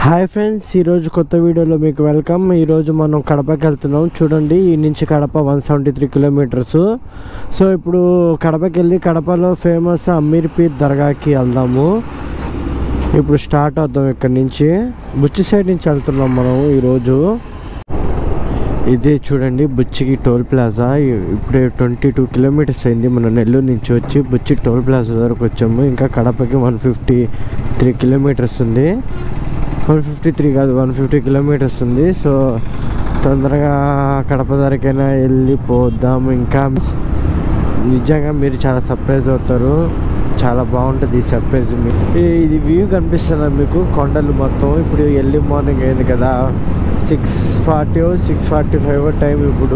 Hi friends ఈరోజు కొత్త వీడియోలో మీకు వెల్కమ్ ఈరోజు మనం కడపకి వెళ్తున్నాం చూడండి ఈ నుంచి Kadapa one seventy three kilometres so ఇప్పుడు కడపకి వెళ్ళి కడపలో ఫేమస్ అమీర్ పీర్ దర్గాకి వెళ్దాము ఇప్పుడు స్టార్ట్ అవుతాం ఇక్కడ నుంచి బుచ్చి సైడ్ నుంచి వెళ్తున్నాం మనం ఈరోజు ఇది చూడండి బుచ్చికి టోల్ ప్లాజా ఇ- ఇప్పుడే ట్వంటీ టూ కిలోమీటర్స్ అయింది మన నెల్లూరు నుంచి వచ్చి బుచ్చి టోల్ ప్లాజా వరకు వచ్చాము ఇంకా కడపకి వన్ ఫిఫ్టీ త్రీ కిలోమీటర్స్ ఉంది వన్ ఫిఫ్టీ త్రీ కాదు వన్ ఫిఫ్టీ కిలోమీటర్స్ ఉంది సో తొందరగా కడప ధరకైనా వెళ్ళిపోద్దాం ఇంకా నిజంగా మీరు చాలా సర్ప్రైజ్ అవుతారు చాలా బాగుంటుంది ఈ సర్ప్రైజ్ మీ ఈ- ఇది వ్యూ కనిపిస్తుంది మీకు కొండలు మొత్తం ఇప్పుడు ఎర్లీ మార్నింగ్ అయింది కదా six forty six forty five time ఇప్పుడు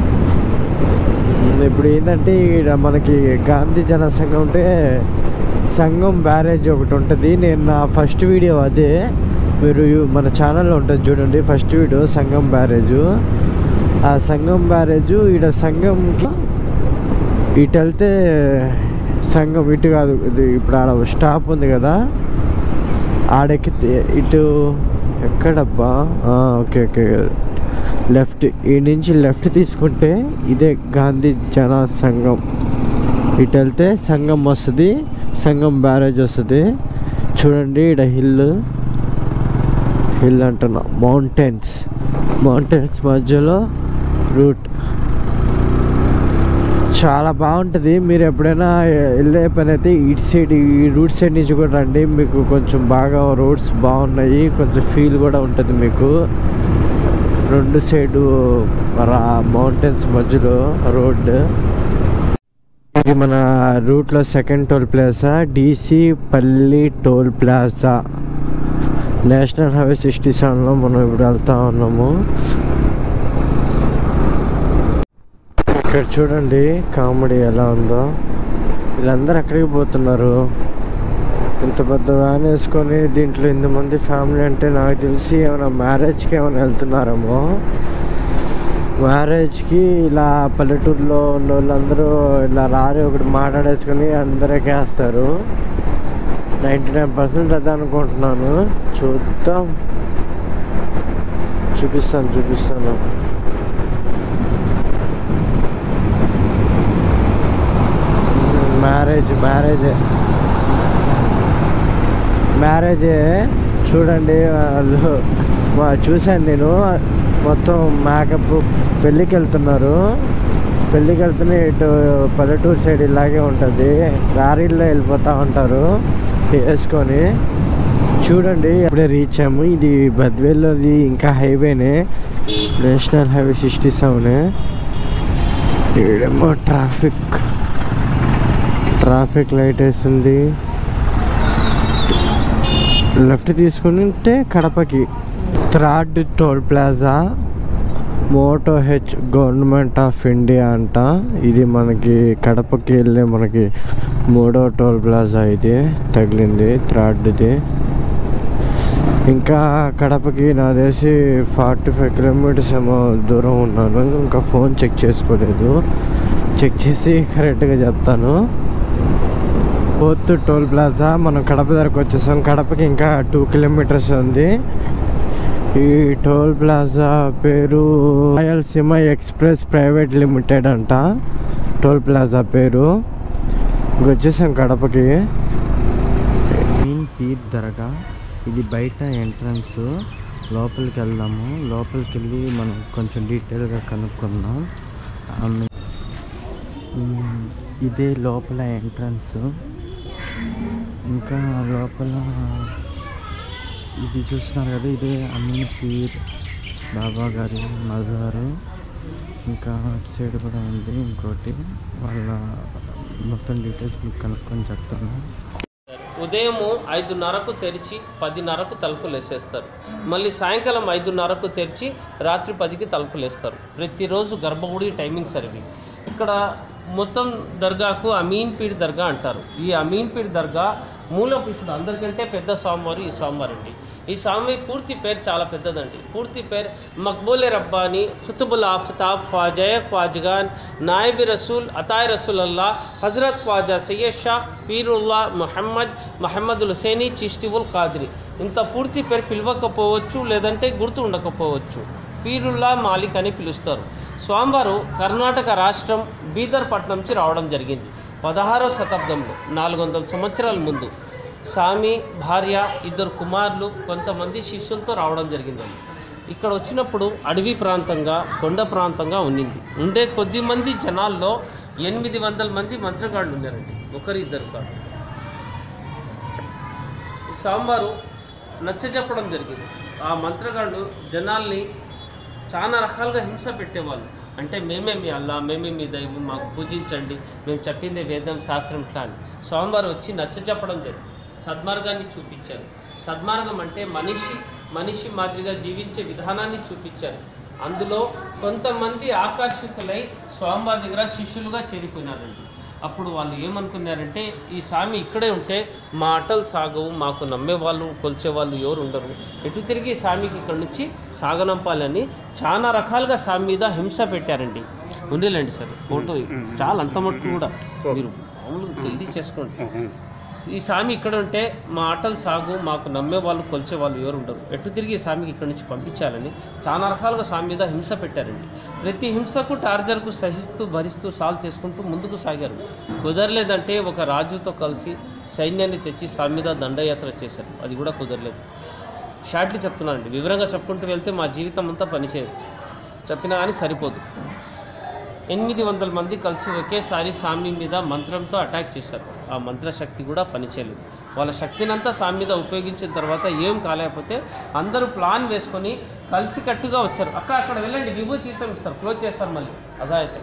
ఇప్పుడు ఏంటంటే ఇక్కడ మనకి గాంధీ జన సంఘం ఉంటే సంఘం బ్యారేజ్ ఒకటి ఉంటుంది నేను నా ఫస్ట్ వీడియో అదే మీరు యు- మన ఛానల్లో ఉంటుంది చూడండి ఫస్ట్ వీడియో సంఘం బ్యారేజ్ ఆ సంఘం బ్యారేజ్ ఈడ సంఘంకి ఇటు వెళ్తే సంఘం ఇటు కాదు ఇది ఇప్పుడు ఆడ స్టాప్ ఉంది కదా ఆడెక్కితే ఇటు ఎక్కడబ్బా ఆ, ఓకే ఓకే లెఫ్ట్ ఈ నుంచి లెఫ్ట్ తీసుకుంటే ఇదే గాంధీ జన సంఘం ఇటు వెళ్తే సంఘం వస్తుంది సంఘం బ్యారేజ్ వస్తుంది చూడండి ఇక్కడ హిల్ హిల్ అంటున్నా మౌంటైన్స్ మౌంటైన్స్ మధ్యలో రూట్ చాలా బాగుంటుంది మీరు ఎప్పుడైనా వెళ్ళే పని అయితే ఇటు సైడ్ ఈ రూట్ సైడ్ నుంచి కూడా రండి మీకు కొంచెం బాగా రోడ్స్ బాగున్నాయి కొంచెం ఫీల్ కూడా ఉంటుంది మీకు రెండు సైడు రా మౌంటైన్స్ మధ్యలో రోడ్ ఇది మన రూట్లో second toll plaza DC Palli toll plaza national highway sixty సెవెన్లో మనం ఇప్పుడు వెళ్తా ఉన్నాము ఇక్కడ చూడండి కామెడీ ఎలా ఉందో వీళ్ళందరూ ఎక్కడికి పోతున్నారు ఇంత పెద్ద వ్యాన్ వేసుకొని దీంట్లో ఇంతమంది ఫ్యామిలీ అంటే నాకు తెలిసి ఏమైనా మ్యారేజ్కి ఏమైనా వెళ్తున్నారేమో మ్యారేజ్కి ఇలా పల్లెటూరులో ఉన్న వాళ్ళందరూ ఇలా రారి ఒకటి మాట్లాడేసుకొని అందరికీ వేస్తారు నైంటీ నైన్ పర్సెంట్ అదే అనుకుంటున్నాను చూద్దాం చూపిస్తాను చూపిస్తాను మ్యారేజ్ మ్యారేజ్ మ్యారేజే చూడండి వాళ్ళు వా- చూశాను నేను మొత్తం మేకప్ పెళ్ళికి వెళ్తున్నారు పెళ్ళికి వెళ్తూనే ఇటు పల్లెటూరు సైడ్ ఇలాగే ఉంటుంది లారీల్లో వెళ్ళిపోతూ ఉంటారు వేసుకొని చూడండి ఇప్పుడే రీచ్ అయ్యాము ఇది బద్వేల్లోది ఇంకా హైవేనే నేషనల్ హైవే సిక్స్టీ సెవెన్ ఈడేమో ట్రాఫిక్ ట్రాఫిక్ లైట్ వేసింది లెఫ్ట్ తీసుకుంటే కడపకి third toll plaza motto H government of India అంట ఇది మనకి కడపకి వెళ్ళే మనకి మూడో టోల్ ప్లాజా ఇది తగిలింది థర్డ్ది ఇంకా కడపకి నా తెలిసి ఫార్టీ ఫైవ్ కిలోమీటర్స్ ఏమో దూరం ఉన్నాను ఇంకా ఫోన్ చెక్ చేసుకోలేదు చెక్ చేసి కరెక్ట్గా చెప్తాను ఫోర్త్ టోల్ ప్లాజా మనం కడప దగ్గరకు వచ్చేసాం కడపకి ఇంకా టూ కిలోమీటర్స్ ఉంది ఈ టోల్ ప్లాజా పేరు రాయలసీమ ఎక్స్ప్రెస్ ప్రైవేట్ లిమిటెడ్ అంట టోల్ ప్లాజా పేరు ఇంక వచ్చేసాం కడపకి మెయిన్ పీర్ దర్గా ఇది బయట ఎంట్రన్స్ లోపలికి వెళ్దాము లోపలికి వెళ్ళి మనం కొంచెం డీటెయిల్గా కనుక్కుందాం ఆమె మ్మ్. ఇదే లోపల ఎంట్రన్స్ ఇంకా లోపల ఇది చూస్తున్నారు కదా ఇదే అమీన్ పీర్ బాబా గారి మజారు ఇంకా అటు సైడ్ కూడా ఉంది ఇంకోటి వాళ్ళ మొత్తం డీటెయిల్స్ మీకు కనుక్కొని చెప్తాను ఉదయము ఐదున్నరకు తెరిచి పదిన్నరకు తలుపులు వేసేస్తారు మళ్ళీ సాయంకాలం ఐదున్నరకు తెరిచి రాత్రి పదికి తలుపులు వేస్తారు ప్రతిరోజు గర్భగుడి టైమింగ్స్ అవి ఇక్కడ మొత్తం దర్గాకు అమీన్ పీర్ దర్గా అంటారు ఈ అమీన్ పీర్ దర్గా మూల పురుషుడు అందరికంటే పెద్ద స్వామివారు ఈ స్వామివారు అండి ఈ స్వామి పూర్తి పేరు చాలా పెద్దదండి పూర్తి పేరు మక్బూల్ రబ్బానీ ఖుతుబుల్ ఆఫతాబ్ ఖ్వాజయ ఖ్వాజగాన్ నాయబ్ రసూల్ అతాయ్ రసూల్ అల్లా హజరత్ ఖ్వాజా సయ్యద్ షా పీరుల్లా మొహమ్మద్ మహమ్మద్ హుసైనీ చిష్టిబుల్ ఖాద్రి ఇంత పూర్తి పేరు పిలవకపోవచ్చు లేదంటే గుర్తు ఉండకపోవచ్చు పీరుల్లా మాలిక్ అని పిలుస్తారు స్వామివారు కర్ణాటక రాష్ట్రం బీదర్ పట్నం నుంచి రావడం జరిగింది పదహారవ శతాబ్దంలో నాలుగు వందల సంవత్సరాల ముందు స్వామి భార్య ఇద్దరు కుమారులు కొంతమంది శిష్యులతో రావడం జరిగిందండి ఇక్కడ వచ్చినప్పుడు అడవి ప్రాంతంగా కొండ ప్రాంతంగా ఉండింది ఉండే కొద్ది మంది జనాల్లో ఎనిమిది వందల మంది మంత్రగాళ్ళు ఉన్నారండి ఒకరి ఇద్దరు కాదు సాంబారు నచ్చ చెప్పడం జరిగింది ఆ మంత్రగాళ్ళు జనాల్ని చాలా రకాలుగా హింస పెట్టేవాళ్ళు అంటే మేమే మీ అల్లా మేమే మీ దైవం మాకు పూజించండి మేము చెప్పిందే వేదం శాస్త్రం ఇట్లా అని స్వామివారు వచ్చి నచ్చ చెప్పడం జరిగింది సద్మార్గాన్ని చూపించారు సద్మార్గం అంటే మనిషి మనిషి మాదిరిగా జీవించే విధానాన్ని చూపించారు అందులో కొంతమంది ఆకర్షితులై స్వామివారి దగ్గర శిష్యులుగా చేరిపోయినారండి అప్పుడు వాళ్ళు ఏమనుకున్నారంటే ఈ స్వామి ఇక్కడే ఉంటే మా ఆటలు సాగవు మాకు నమ్మేవాళ్ళు కొలిచేవాళ్ళు ఎవరు ఉండరు ఎటు తిరిగి స్వామికి ఇక్కడ నుంచి సాగనంపాలని చాలా రకాలుగా స్వామి మీద హింస పెట్టారండి ఉండేలేండి సార్ ఫోటో చాలా అంత మట్టుకు కూడా మీరు మామూలుగా ఇది చేసుకోండి ఈ స్వామి ఇక్కడ ఉంటే మా ఆటలు సాగు మాకు నమ్మే వాళ్ళు కొలిచే వాళ్ళు ఎవరు ఉండరు ఎటు తిరిగి ఈ స్వామికి ఇక్కడి నుంచి పంపించాలని చాలా రకాలుగా స్వామి మీద హింస పెట్టారండి ప్రతి హింసకు టార్జర్కు సహిస్తూ భరిస్తూ సాల్వ్ చేసుకుంటూ ముందుకు సాగారు కుదరలేదంటే ఒక రాజుతో కలిసి సైన్యాన్ని తెచ్చి స్వామి మీద దండయాత్ర చేశారు అది కూడా కుదరలేదు షార్ట్లీ చెప్తున్నానండి వివరంగా చెప్పుకుంటూ వెళ్తే మా జీవితం అంతా పనిచేయదు చెప్పినా కానీ సరిపోదు ఎనిమిది వందల మంది కలిసి ఒకేసారి స్వామి మీద మంత్రంతో అటాక్ చేశారు ఆ మంత్రశక్తి కూడా పనిచేయలేదు వాళ్ళ శక్తినంతా స్వామి మీద ఉపయోగించిన తర్వాత ఏం కాలేకపోతే అందరూ ప్లాన్ వేసుకొని కలిసి కట్టుగా వచ్చారు అక్కడ అక్కడ వెళ్ళండి విభూతి తీర్థం ఇస్తారు క్లోజ్ చేస్తారు మళ్ళీ అజాయితే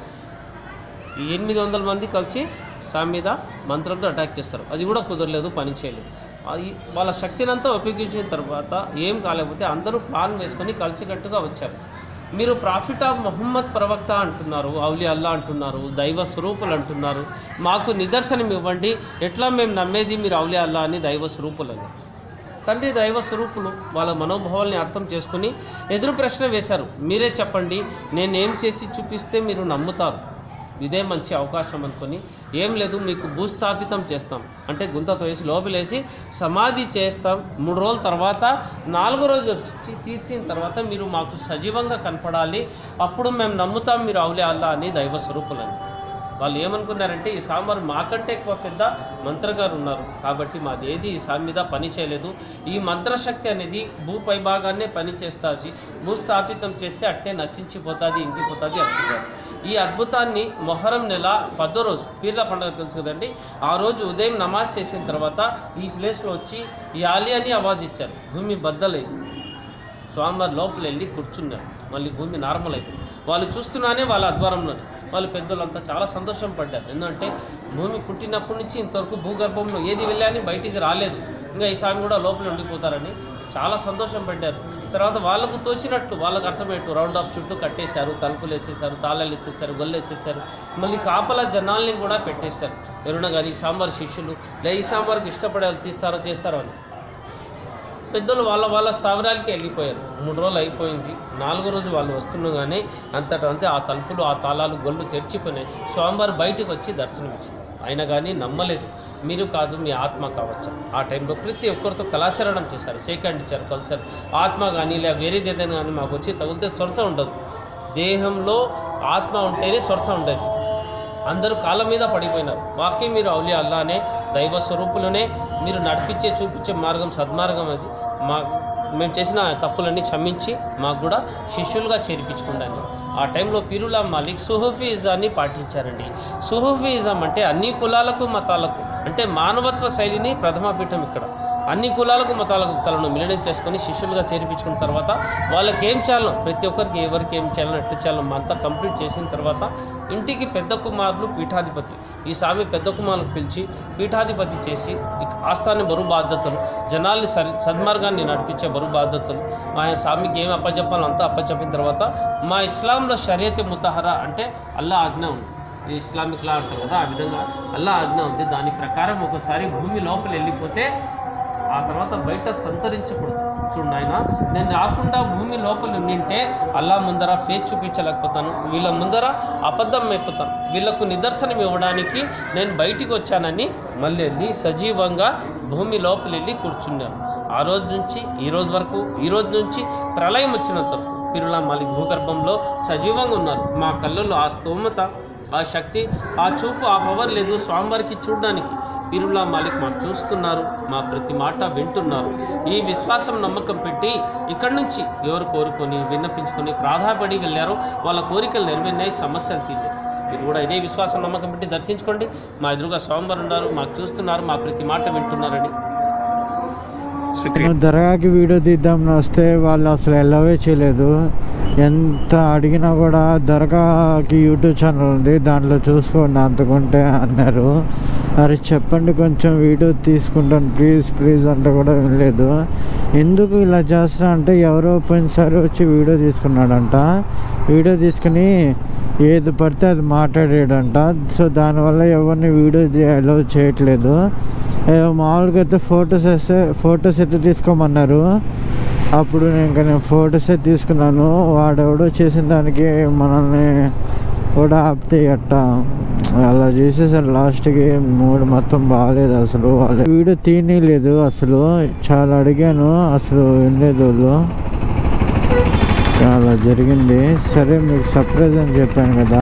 ఈ ఎనిమిది వందల మంది కలిసి స్వామి మీద మంత్రంతో అటాక్ చేస్తారు అది కూడా కుదరలేదు పని చేయలేదు అది వాళ్ళ శక్తినంతా ఉపయోగించిన తర్వాత ఏం కాలేకపోతే అందరూ ప్లాన్ వేసుకొని కలిసికట్టుగా వచ్చారు మీరు ప్రాఫిట్ ఆఫ్ మొహమ్మద్ ప్రవక్త అంటున్నారు అవులి అల్లా అంటున్నారు దైవ స్వరూపులు అంటున్నారు మాకు నిదర్శనం ఇవ్వండి ఎట్లా మేము నమ్మేది మీరు అవులి అల్లా అని దైవ స్వరూపులని తండ్రి దైవ స్వరూపులు వాళ్ళ మనోభావాల్ని అర్థం చేసుకుని ఎదురు ప్రశ్న వేశారు మీరే చెప్పండి నేనేం చేసి చూపిస్తే మీరు నమ్ముతారు ఇదే మంచి అవకాశం అనుకొని ఏం లేదు మీకు భూస్థాపితం చేస్తాం అంటే గుంతతో వేసి లోపలేసి సమాధి చేస్తాం మూడు రోజుల తర్వాత నాలుగో రోజు వచ్చి తీసిన తర్వాత మీరు మాకు సజీవంగా కనపడాలి అప్పుడు మేము నమ్ముతాం మీరు అవులే అల్లా అని దైవ స్వరూపులని వాళ్ళు ఏమనుకున్నారంటే ఈ సాంబార్ మాకంటే ఎక్కువ పెద్ద మంత్రగారు ఉన్నారు కాబట్టి మాది ఏది ఈ సామి మీద పని చేయలేదు ఈ మంత్రశక్తి అనేది భూపై భాగాన్నే పని చేస్తుంది భూస్థాపితం చేస్తే అట్టే నశించిపోతుంది ఇంకిపోతుంది అంటున్నారు ఈ అద్భుతాన్ని మొహరం నెల పదో రోజు పీర్ల పండుగ తెలుసు కదండి ఆ రోజు ఉదయం నమాజ్ చేసిన తర్వాత ఈ ప్లేస్లో వచ్చి ఈ ఆలియాని ఆవాజ్ ఇచ్చారు భూమి బద్దలైంది స్వామివారి లోపల వెళ్ళి కూర్చున్నారు మళ్ళీ భూమి నార్మల్ అయిపోయింది వాళ్ళు చూస్తున్నానే వాళ్ళ అద్వారంలో వాళ్ళు పెద్దోళ్ళంతా చాలా సంతోషం పడ్డారు ఎందుకంటే భూమి పుట్టినప్పటి నుంచి ఇంతవరకు భూగర్భంలో ఏది వెళ్ళాని బయటికి రాలేదు ఇంకా ఈ స్వామి కూడా లోపల ఉండిపోతారని చాలా సంతోషం పడ్డారు తర్వాత వాళ్ళకు తోచినట్టు వాళ్ళకు అర్థమయ్యట్టు రౌండ్ ఆఫ్ చుట్టూ కట్టేశారు తలుపులు వేసేసారు తాళాలు వేసేసారు గొల్లు వేసేసారు మళ్ళీ కాపల జనాల్ని కూడా పెట్టేశారు ఎవరైనా కానీ సాంబార్ శిష్యులు లే ఈ సాంబార్కి ఇష్టపడే వాళ్ళు తీస్తారో చేస్తారో అని పెద్దలు వాళ్ళ వాళ్ళ స్థావరాలకి వెళ్ళిపోయారు మూడు రోజులు అయిపోయింది నాలుగో రోజు వాళ్ళు వస్తుండగానే అంతటా అంతే ఆ తలుపులు ఆ తాళాలు గొల్లు తెరిచిపోయినాయి స్వామివారు బయటకు వచ్చి దర్శనమిచ్చింది అయినా కానీ నమ్మలేదు మీరు కాదు మీ ఆత్మ కావచ్చు ఆ టైంలో ప్రతి ఒక్కరితో కళాచరణం చేశారు సేకండ్ ఇచ్చారు కల్చర్ ఆత్మ కానీ లేదా వేరేది ఏదైనా కానీ మాకు వచ్చి తగిలితే స్వర్శ ఉండదు దేహంలో ఆత్మ ఉంటేనే స్వర్శ ఉండేది అందరూ కాళ్ళ మీద పడిపోయినారు వాకి మీరు అవులియా అల్లానే దైవ స్వరూపులనే మీరు నడిపించే చూపించే మార్గం సద్మార్గం అది మా మేము చేసిన తప్పులన్నీ క్షమించి మాకు కూడా శిష్యులుగా చేర్పించుకుంటాను ఆ టైంలో పిరులా మాలిక్ సుహఫీజాన్ని పాటించారండి సుహఫీజం అంటే అన్ని కులాలకు మతాలకు అంటే మానవత్వ శైలిని ప్రథమ పీఠం ఇక్కడ అన్ని కులాలకు మతాలకు తలను మిలనం చేసుకొని శిష్యులుగా చేర్పించుకున్న తర్వాత వాళ్ళకి ఏం చేయాలో ప్రతి ఒక్కరికి ఎవరికి ఏం చేయాలో ఎట్లా చేయాలో అంతా కంప్లీట్ చేసిన తర్వాత ఇంటికి పెద్ద కుమారులు పీఠాధిపతి ఈ స్వామి పెద్ద కుమారులకు పిలిచి పీఠాధిపతి చేసి ఈ ఆస్థాన బరువు బాధ్యతలు జనాల్ని సరి సద్మార్గాన్ని నడిపించే బరువు బాధ్యతలు మా స్వామికి ఏమి అప్పచెప్పాలో అంతా అప్పచెప్పిన తర్వాత మా ఇస్లాంలో షరియత్ ముతహరా అంటే అల్లా ఆజ్ఞ ఉంది ఈ ఇస్లామిక్ లా అంటారు కదా ఆ విధంగా అల్లా ఆజ్ఞ ఉంది దాని ప్రకారం ఒకసారి భూమి లోపల వెళ్ళిపోతే ఆ తర్వాత బయట సంతరించకూడదు చూడండి ఆయన నేను రాకుండా భూమి లోపల నింటే అల్లా ముందర ఫేస్ చూపించలేకపోతాను వీళ్ళ ముందర అబద్ధం అయిపోతాను వీళ్ళకు నిదర్శనం ఇవ్వడానికి నేను బయటికి వచ్చానని మళ్ళీ వెళ్ళి సజీవంగా భూమి లోపల వెళ్ళి కూర్చున్నాను ఆ రోజు నుంచి ఈ రోజు వరకు ఈ రోజు నుంచి ప్రళయం వచ్చినంత వరకు పిరుల మాలిక్ భూగర్భంలో సజీవంగా ఉన్నారు మా కళ్ళల్లో ఆ స్తోమత ఆ శక్తి ఆ చూపు ఆ పవర్ లేదు స్వామివారికి చూడడానికి పిరులా మాలిక్ మాకు చూస్తున్నారు మా ప్రతి మాట వింటున్నారు ఈ విశ్వాసం నమ్మకం పెట్టి ఇక్కడి నుంచి ఎవరు కోరుకొని విన్నపించుకొని ప్రాధాపడి వెళ్ళారో వాళ్ళ కోరికలు నెరవేరినాయి సమస్యలు తీరాయి మీరు కూడా ఇదే విశ్వాసం నమ్మకం పెట్టి దర్శించుకోండి మా ఎదురుగా స్వామివారు ఉన్నారు మాకు చూస్తున్నారు మా ప్రతి మాట వింటున్నారని నేను దర్గాకి వీడియో తీద్దామని వస్తే వాళ్ళు అసలు ఎల్లవే చేయలేదు ఎంత అడిగినా కూడా దర్గాకి యూట్యూబ్ ఛానల్ ఉంది దాంట్లో చూసుకోండి అంతకుంటే అన్నారు అరే చెప్పండి కొంచెం వీడియో తీసుకుంటాను ప్లీజ్ ప్లీజ్ అంటే కూడా వినలేదు ఎందుకు ఇలా చేస్తున్నా అంటే ఎవరో పోయినసారి వచ్చి వీడియో తీసుకున్నాడంట వీడియో తీసుకుని ఏది పడితే అది మాట్లాడాడంట సో దానివల్ల ఎవరిని వీడియో అలౌ చేయట్లేదు ఏ, మామూలుగా అయితే ఫొటోస్ వేస్తే ఫొటోస్ అయితే తీసుకోమన్నారు అప్పుడు నేను ఇంకా నేను ఫొటోస్ అయితే తీసుకున్నాను వాడెవడో చేసిన దానికి మనల్ని కూడా ఆపితే అట్ట అలా చేసేసారు లాస్ట్కి మూడు మొత్తం బాగాలేదు అసలు వాళ్ళు వీడియో తీయలేదు అసలు చాలా అడిగాను అసలు వినలేదు వాళ్ళు చాలా జరిగింది సరే మీకు సర్ప్రైజ్ అని చెప్పాను కదా